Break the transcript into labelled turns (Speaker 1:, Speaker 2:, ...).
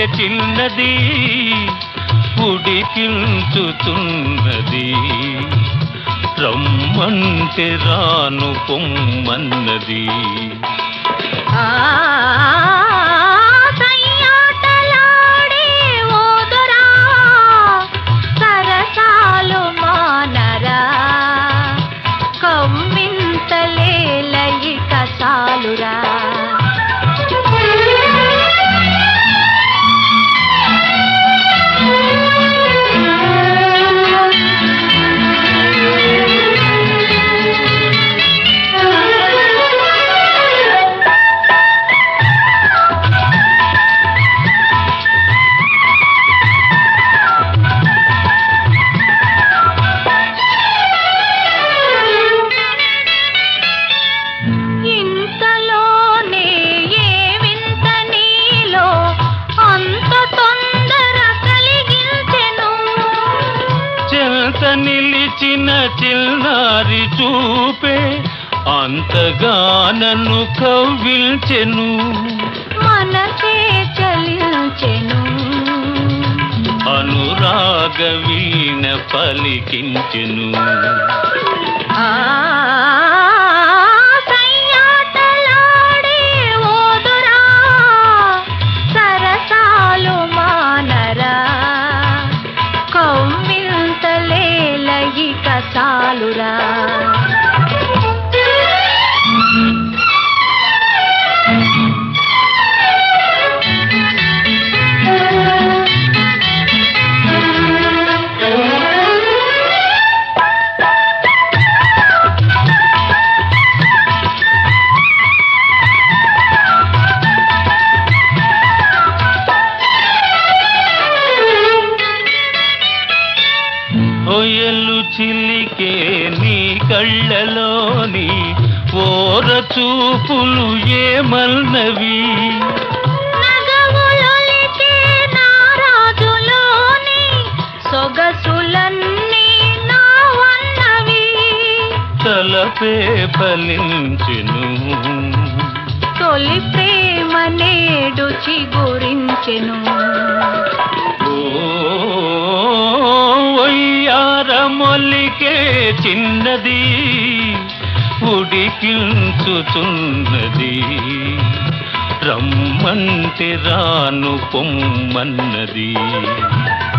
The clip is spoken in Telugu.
Speaker 1: చిన్నది ఉడికించుతున్నది రమ్మంటే రాను పొమ్మన్నది
Speaker 2: ఆ సయ్యాటలాడే ఓదురా సరసాలు మానరా కమ్మింతలేలయిక చాలురా ఇంతలోనే ఏ వింత నీలో అంత తొందర కలిగించెను
Speaker 1: చెంత నిలిచిన చిన్నారి చూపే అంతగానను కవ్విల్చెను
Speaker 2: మనసే చలించెను
Speaker 1: అనురాగ వీణ పలికించెను
Speaker 2: ఆ సయ్యాటలాడే ఓదురా సరసాలు మానరా కవ్వింతలేలయిక చాలురా
Speaker 1: ఒయలు చిలికే నీ కళ్ళలోని ఓర చూపులు ఏమన్నవి
Speaker 2: నగములొలికే నారాజులోని సొగసులన్నీ నావన్నవి
Speaker 1: తలపే ఫలించెను
Speaker 2: తొలి ప్రేమ నేడు చిగురించెను
Speaker 1: మొల్లికే చిన్నది ఉడికించుతున్నది రమ్మంటే రాను పొమ్మన్నది